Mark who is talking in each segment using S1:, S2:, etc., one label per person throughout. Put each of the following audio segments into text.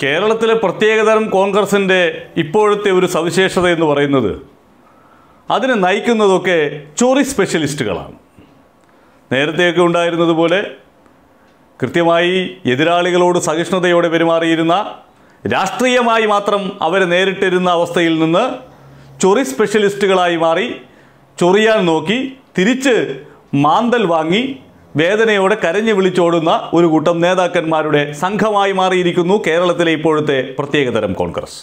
S1: കേരളത്തിലെ പ്രത്യേകതരം കോൺഗ്രസിൻ്റെ ഇപ്പോഴത്തെ ഒരു സവിശേഷത എന്ന് പറയുന്നത് അതിനെ നയിക്കുന്നതൊക്കെ ചോറി സ്പെഷ്യലിസ്റ്റുകളാണ് നേരത്തെയൊക്കെ ഉണ്ടായിരുന്നതുപോലെ കൃത്യമായി എതിരാളികളോട് സഹിഷ്ണുതയോടെ പെരുമാറിയിരുന്ന രാഷ്ട്രീയമായി മാത്രം അവരെ നേരിട്ടിരുന്ന അവസ്ഥയിൽ നിന്ന് ചൊറി സ്പെഷ്യലിസ്റ്റുകളായി മാറി ചൊറിയാൻ നോക്കി തിരിച്ച് മാന്തൽ വാങ്ങി വേദനയോടെ കരഞ്ഞു വിളിച്ചോടുന്ന ഒരു കൂട്ടം നേതാക്കന്മാരുടെ സംഘമായി മാറിയിരിക്കുന്നു കേരളത്തിലെ ഇപ്പോഴത്തെ പ്രത്യേകതരം കോൺഗ്രസ്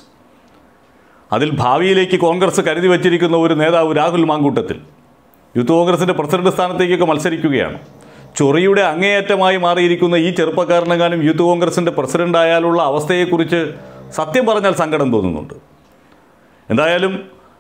S1: അതിൽ ഭാവിയിലേക്ക് കോൺഗ്രസ് കരുതി വച്ചിരിക്കുന്ന ഒരു നേതാവ് രാഹുൽ മാങ്കൂട്ടത്തിൽ യൂത്ത് കോൺഗ്രസിൻ്റെ പ്രസിഡന്റ് സ്ഥാനത്തേക്കൊക്കെ മത്സരിക്കുകയാണ് ചൊറിയുടെ അങ്ങേയറ്റമായി മാറിയിരിക്കുന്ന ഈ ചെറുപ്പക്കാരനെങ്ങാനും യൂത്ത് കോൺഗ്രസിൻ്റെ പ്രസിഡന്റ് ആയാലുള്ള അവസ്ഥയെക്കുറിച്ച് സത്യം പറഞ്ഞാൽ സങ്കടം തോന്നുന്നുണ്ട് എന്തായാലും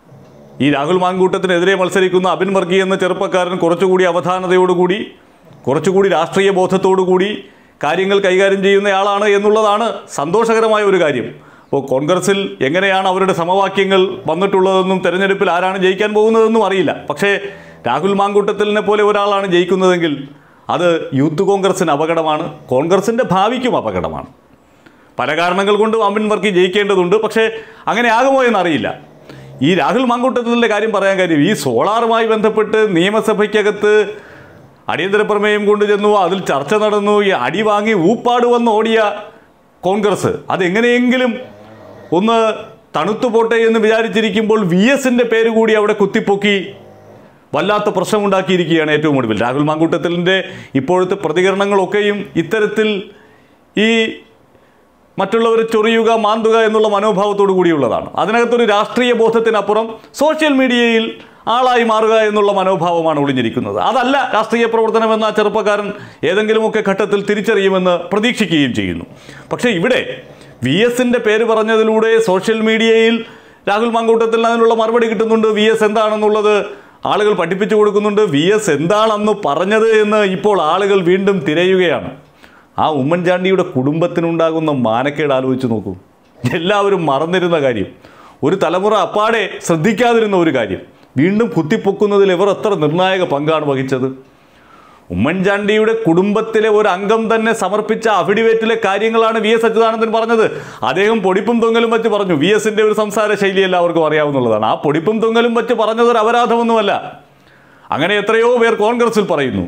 S1: ഈ രാഹുൽ മാങ്കൂട്ടത്തിനെതിരെ മത്സരിക്കുന്ന അബിൻ വർഗി എന്ന ചെറുപ്പക്കാരൻ കുറച്ചുകൂടി അവധാനതയോടുകൂടി കുറച്ചുകൂടി രാഷ്ട്രീയ ബോധത്തോടുകൂടി കാര്യങ്ങൾ കൈകാര്യം ചെയ്യുന്നയാളാണ് എന്നുള്ളതാണ് സന്തോഷകരമായ ഒരു കാര്യം അപ്പോൾ കോൺഗ്രസിൽ എങ്ങനെയാണ് അവരുടെ സമവാക്യങ്ങൾ വന്നിട്ടുള്ളതെന്നും തെരഞ്ഞെടുപ്പിൽ ആരാണ് ജയിക്കാൻ പോകുന്നതെന്നും അറിയില്ല പക്ഷേ രാഹുൽ മാങ്കൂട്ടത്തിലിനെ പോലെ ഒരാളാണ് ജയിക്കുന്നതെങ്കിൽ അത് യൂത്ത് കോൺഗ്രസിന് അപകടമാണ് കോൺഗ്രസിൻ്റെ ഭാവിക്കും അപകടമാണ് പല കാരണങ്ങൾ കൊണ്ടും അമ്പിൻ വർക്കി ജയിക്കേണ്ടതുണ്ട് പക്ഷേ അങ്ങനെ ആകുമോ എന്നറിയില്ല ഈ രാഹുൽ മാങ്കൂട്ടത്തിൻ്റെ കാര്യം പറയാൻ കാര്യം ഈ സോളാറുമായി ബന്ധപ്പെട്ട് നിയമസഭയ്ക്കകത്ത് അടിയന്തര പ്രമേയം കൊണ്ട് ചെന്നു അതിൽ ചർച്ച നടന്നു ഈ അടി വാങ്ങി ഊപ്പാട് വന്ന് ഓടിയ കോൺഗ്രസ് അതെങ്ങനെയെങ്കിലും ഒന്ന് തണുത്തു പോട്ടെ എന്ന് വിചാരിച്ചിരിക്കുമ്പോൾ വി എസിൻ്റെ പേര് കൂടി അവിടെ കുത്തിപ്പൊക്കി വല്ലാത്ത പ്രശ്നമുണ്ടാക്കിയിരിക്കുകയാണ് ഏറ്റവും ഒടുവിൽ രാഹുൽ മാങ്കൂട്ടത്തിലിൻ്റെ ഇപ്പോഴത്തെ പ്രതികരണങ്ങളൊക്കെയും ഇത്തരത്തിൽ ഈ മറ്റുള്ളവരെ ചൊറിയുക മാന്തുക എന്നുള്ള മനോഭാവത്തോടു കൂടിയുള്ളതാണ് അതിനകത്തൊരു രാഷ്ട്രീയ ബോധത്തിനപ്പുറം സോഷ്യൽ മീഡിയയിൽ ആളായി മാറുക എന്നുള്ള മനോഭാവമാണ് ഒളിഞ്ഞിരിക്കുന്നത് അതല്ല രാഷ്ട്രീയ പ്രവർത്തനമെന്ന ആ ചെറുപ്പക്കാരൻ ഏതെങ്കിലുമൊക്കെ ഘട്ടത്തിൽ തിരിച്ചറിയുമെന്ന് പ്രതീക്ഷിക്കുകയും ചെയ്യുന്നു പക്ഷേ ഇവിടെ വി എസിൻ്റെ പേര് പറഞ്ഞതിലൂടെ സോഷ്യൽ മീഡിയയിൽ രാഹുൽ മാങ്കൂട്ടത്തിൽ അതിനുള്ള മറുപടി കിട്ടുന്നുണ്ട് വി എസ് എന്താണെന്നുള്ളത് ആളുകൾ പഠിപ്പിച്ചു കൊടുക്കുന്നുണ്ട് വി എസ് എന്താണെന്ന് പറഞ്ഞത് എന്ന് ഇപ്പോൾ ആളുകൾ വീണ്ടും തിരയുകയാണ് ആ ഉമ്മൻചാണ്ടിയുടെ കുടുംബത്തിനുണ്ടാകുന്ന മാനക്കേട് ആലോചിച്ച് നോക്കൂ എല്ലാവരും മറന്നിരുന്ന കാര്യം ഒരു തലമുറ അപ്പാടെ ശ്രദ്ധിക്കാതിരുന്ന ഒരു കാര്യം വീണ്ടും കുത്തിപ്പൊക്കുന്നതിൽ ഇവർ എത്ര നിർണായക പങ്കാണ് വഹിച്ചത് ഉമ്മൻചാണ്ടിയുടെ കുടുംബത്തിലെ ഒരു അംഗം തന്നെ സമർപ്പിച്ച അഫിഡവിറ്റിലെ കാര്യങ്ങളാണ് വി എസ് അച്യുതാനന്ദൻ പറഞ്ഞത് അദ്ദേഹം പൊടിപ്പും തൊങ്ങലും വെച്ച് പറഞ്ഞു വി എസിന്റെ ഒരു സംസാര ശൈലി എല്ലാവർക്കും അറിയാവുന്നതാണ് ആ പൊടിപ്പും തൊങ്ങലും വെച്ച് പറഞ്ഞത് ഒരു അപരാധമൊന്നുമല്ല അങ്ങനെ എത്രയോ പേർ കോൺഗ്രസിൽ പറയുന്നു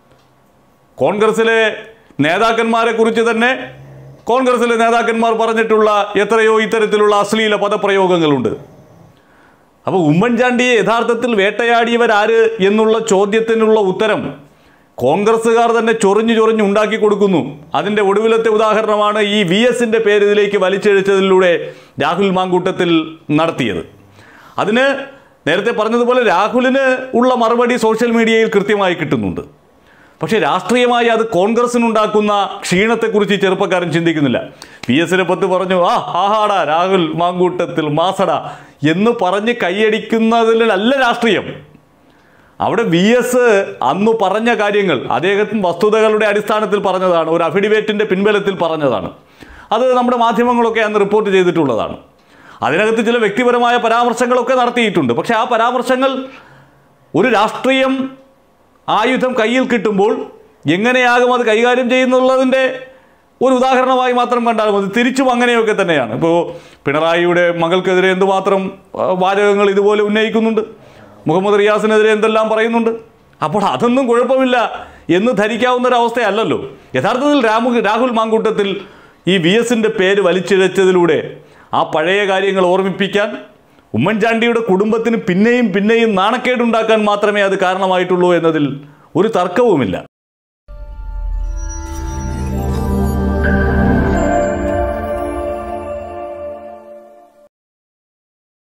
S1: കോൺഗ്രസിലെ നേതാക്കന്മാരെ കുറിച്ച് തന്നെ കോൺഗ്രസിലെ നേതാക്കന്മാർ പറഞ്ഞിട്ടുള്ള എത്രയോ ഇത്തരത്തിലുള്ള അശ്ലീല പദപ്രയോഗങ്ങളുണ്ട് അപ്പോൾ ഉമ്മൻചാണ്ടിയെ യഥാർത്ഥത്തിൽ വേട്ടയാടിയവരാര് എന്നുള്ള ചോദ്യത്തിനുള്ള ഉത്തരം കോൺഗ്രസ്സുകാർ തന്നെ ചൊറിഞ്ഞു ചൊറിഞ്ഞ് ഉണ്ടാക്കി കൊടുക്കുന്നു അതിൻ്റെ ഒടുവിലത്തെ ഉദാഹരണമാണ് ഈ വി എസിൻ്റെ പേര് ഇതിലേക്ക് വലിച്ചിഴച്ചതിലൂടെ രാഹുൽ മാങ്കൂട്ടത്തിൽ നടത്തിയത് അതിന് നേരത്തെ പറഞ്ഞതുപോലെ രാഹുലിന് ഉള്ള മറുപടി സോഷ്യൽ മീഡിയയിൽ കൃത്യമായി കിട്ടുന്നുണ്ട് പക്ഷേ രാഷ്ട്രീയമായി അത് കോൺഗ്രസിനുണ്ടാക്കുന്ന ക്ഷീണത്തെക്കുറിച്ച് ഈ ചെറുപ്പക്കാരൻ ചിന്തിക്കുന്നില്ല പി എസിനെ പത്ത് പറഞ്ഞു ആ ആഹാടാ രാഹുൽ മാങ്കൂട്ടത്തിൽ മാസട എന്ന് പറഞ്ഞ് കൈയടിക്കുന്നതിലല്ല രാഷ്ട്രീയം അവിടെ വി എസ് അന്ന് പറഞ്ഞ കാര്യങ്ങൾ അദ്ദേഹത്തിന് വസ്തുതകളുടെ അടിസ്ഥാനത്തിൽ പറഞ്ഞതാണ് ഒരു അഫിഡവിറ്റിൻ്റെ പിൻബലത്തിൽ പറഞ്ഞതാണ് അത് നമ്മുടെ മാധ്യമങ്ങളൊക്കെ അന്ന് റിപ്പോർട്ട് ചെയ്തിട്ടുള്ളതാണ് അതിനകത്ത് ചില വ്യക്തിപരമായ പരാമർശങ്ങളൊക്കെ നടത്തിയിട്ടുണ്ട് പക്ഷേ ആ പരാമർശങ്ങൾ ഒരു രാഷ്ട്രീയം ആയുധം കയ്യിൽ കിട്ടുമ്പോൾ എങ്ങനെയാകും അത് കൈകാര്യം ചെയ്യുന്നുള്ളതിൻ്റെ ഒരു ഉദാഹരണമായി മാത്രം കണ്ടാൽ മതി തിരിച്ചും അങ്ങനെയൊക്കെ തന്നെയാണ് ഇപ്പോൾ പിണറായിയുടെ മകൾക്കെതിരെ എന്തുമാത്രം ആ, വാചകങ്ങൾ ഇതുപോലെ ഉന്നയിക്കുന്നുണ്ട് മുഹമ്മദ് റിയാസിനെതിരെ എന്തെല്ലാം പറയുന്നുണ്ട് അപ്പോൾ അതൊന്നും കുഴപ്പമില്ല എന്ന് ധരിക്കാവുന്ന ഒരു അവസ്ഥയല്ലല്ലോ യഥാർത്ഥത്തിൽ രാമു രാഹുൽ മാങ്കൂട്ടത്തിൽ ഈ വി എസിൻ്റെ പേര് വലിച്ചിഴച്ചതിലൂടെ ആ പഴയ കാര്യങ്ങൾ ഓർമ്മിപ്പിക്കാൻ ഉമ്മൻചാണ്ടിയുടെ കുടുംബത്തിന് പിന്നെയും പിന്നെയും നാണക്കേടുണ്ടാക്കാൻ മാത്രമേ അത് കാരണമായിട്ടുള്ളൂ എന്നതിൽ ഒരു തർക്കവുമില്ല